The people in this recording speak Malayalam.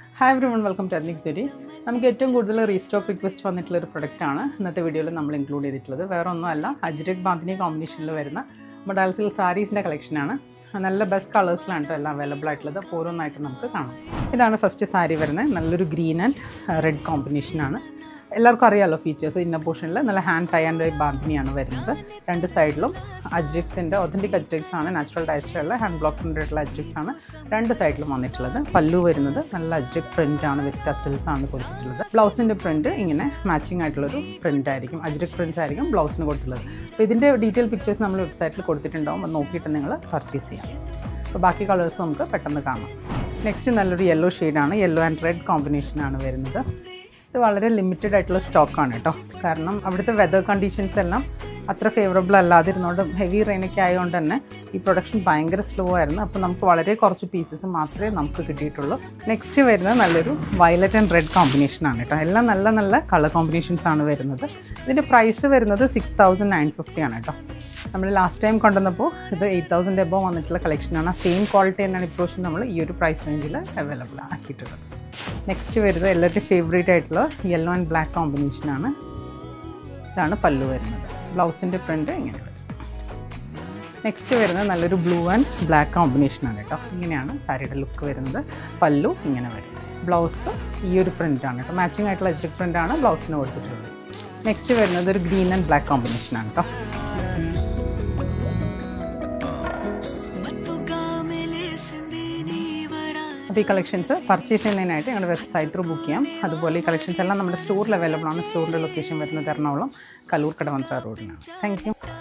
hi everyone welcome to ethnic JD നമുക്ക് ഏറ്റവും കൂടുതൽ റീസ്റ്റോക്ക് റിക്വസ്റ്റ് വന്നിട്ടുള്ള ഒരു പ്രൊഡക്റ്റ് ആണ് ഇന്നത്തെ വീഡിയോയിൽ നമ്മൾ ഇൻക്ലൂഡ് ചെയ്തിട്ടുള്ളത് വേറെ ഒന്നുമല്ല അജ്രക് ബാന്തിനി കോമ്പിനേഷനിൽ വരുന്ന മൊഡാൽ സിൽക്ക് സാരീസിൻ്റെ കളക്ഷനാണ് നല്ല ബെസ്റ്റ് കളേഴ്സിലാണ് കേട്ടോ എല്ലാം അവൈലബിൾ ആയിട്ടുള്ളത് അപ്പോൾ ഓരോന്നായിട്ട് നമുക്ക് കാണാം ഇതാണ് ഫസ്റ്റ് സാരി വരുന്നത് നല്ലൊരു ഗ്രീൻ ആൻഡ് റെഡ് കോമ്പിനേഷനാണ് എല്ലാവർക്കും അറിയാമല്ലോ ഫീച്ചേഴ്സ് ഇന്ന പോർഷനിൽ നല്ല ഹാൻഡ് ടൈ ആൻഡ് ബാന്തിനിയാണ് വരുന്നത് രണ്ട് സൈഡിലും അജ്രിക്സിൻ്റെ ഒതൻറ്റിക് അജ്രിക്സ് ആണ് നാച്ചുറൽ ഡൈസ്റ്ററുള്ള ഹാൻഡ് ബ്ലോക്ക് പ്രിൻ്റായിട്ടുള്ള അജ്രിക്സ് ആണ് രണ്ട് സൈഡിലും വന്നിട്ടുള്ളത് പല്ലു വരുന്നത് നല്ല അജ്രിക് പ്രിൻ്റ് ആണ് വിത്ത് ടസിൽസ് ആണ് കൊടുത്തിട്ടുള്ളത് ബ്ലൗസിൻ്റെ പ്രിൻറ്റ് ഇങ്ങനെ മാച്ചിങ് ആയിട്ടുള്ളൊരു പ്രിൻ്റ് ആയിരിക്കും അജ്രിക് പ്രിൻറ്റ്സ് ആയിരിക്കും ബ്ലൗസിന് കൊടുത്തിട്ടുള്ളത് അപ്പോൾ ഇതിൻ്റെ ഡീറ്റെയിൽ പിക്ചേഴ്സ് നമ്മൾ വെബ്സൈറ്റിൽ കൊടുത്തിട്ടുണ്ടാവും അത് നോക്കിയിട്ട് നിങ്ങൾ പർച്ചേസ് ചെയ്യാം അപ്പോൾ ബാക്കി കളേഴ്സ് നമുക്ക് പെട്ടെന്ന് കാണാം നെക്സ്റ്റ് നല്ലൊരു യെല്ലോ ഷെയ്ഡാണ് യെല്ലോ ആൻഡ് റെഡ് കോമ്പിനേഷനാണ് വരുന്നത് ഇത് വളരെ ലിമിറ്റഡ് ആയിട്ടുള്ള സ്റ്റോക്കാണ് കേട്ടോ കാരണം അവിടുത്തെ വെതർ കണ്ടീഷൻസ് എല്ലാം അത്ര ഫേവറബിൾ അല്ലാതിരുന്നതുകൊണ്ട് ഹെവി റെയിനൊക്കെ ആയതുകൊണ്ട് തന്നെ ഈ പ്രൊഡക്ഷൻ ഭയങ്കര സ്ലോ ആയിരുന്നു അപ്പോൾ നമുക്ക് വളരെ കുറച്ച് പീസസ് മാത്രമേ നമുക്ക് കിട്ടിയിട്ടുള്ളൂ നെക്സ്റ്റ് വരുന്നത് നല്ലൊരു വയലറ്റ് ആൻഡ് റെഡ് കോമ്പിനേഷനാണ് കേട്ടോ എല്ലാം നല്ല നല്ല കളർ കോമ്പിനേഷൻസ് ആണ് വരുന്നത് ഇതിൻ്റെ പ്രൈസ് വരുന്നത് സിക്സ് തൗസൻഡ് നയൻ ഫിഫ്റ്റി ആണ് കേട്ടോ നമ്മൾ ലാസ്റ്റ് ടൈം കൊണ്ടുവന്നപ്പോൾ ഇത് എയ്റ്റ് തൗസൻഡ് എബോ വന്നിട്ടുള്ള കളക്ഷനാണ് സെയിം ക്വാളിറ്റി തന്നെയാണ് ഇപ്രാവശ്യം നമ്മൾ ഈ ഒരു പ്രൈസ് റേഞ്ചിൽ അവൈലബിൾ ആക്കിയിട്ടുള്ളത് നെക്സ്റ്റ് വരുന്നത് എല്ലാവരുടെയും ഫേവറേറ്റ് ആയിട്ടുള്ള യെല്ലോ ആൻഡ് ബ്ലാക്ക് കോമ്പിനേഷനാണ് ഇതാണ് പല്ലു വരുന്നത് ബ്ലൗസിൻ്റെ പ്രിൻറ്റ് ഇങ്ങനെ വരും നെക്സ്റ്റ് വരുന്നത് നല്ലൊരു ബ്ലൂ ആൻഡ് ബ്ലാക്ക് കോമ്പിനേഷനാണ് കേട്ടോ ഇങ്ങനെയാണ് സാരിയുടെ ലുക്ക് വരുന്നത് പല്ലു ഇങ്ങനെ വരും ബ്ലൗസ് ഈ ഒരു പ്രിൻ്റാണ് കേട്ടോ മാച്ചിങ് ആയിട്ടുള്ള എജ്രിക് പ്രിൻ്റാണ് ബ്ലൗസിന് കൊടുത്തിട്ടുള്ളത് നെക്സ്റ്റ് വരുന്നത് ഒരു ഗ്രീൻ ആൻഡ് ബ്ലാക്ക് കോമ്പിനേഷനാണ് കേട്ടോ അപ്പോൾ ഈ കളക്ഷൻസ് പർച്ചേസ് ചെയ്യുന്നതിനായിട്ട് ഞങ്ങളുടെ വെബ്സൈറ്റ് ത്രൂ ബുക്ക് ചെയ്യാം അതുപോലെ ഈ കളക്ഷൻസ് എല്ലാം നമ്മുടെ സ്റ്റോറിൽ അവൈലബിൾ ആണ് സ്റ്റോറിൻ്റെ ലൊക്കേഷൻ വരുന്നത് എറണാകുളം കലൂർ കടവന്ത്ര റോഡിനാണ് താങ്ക് യു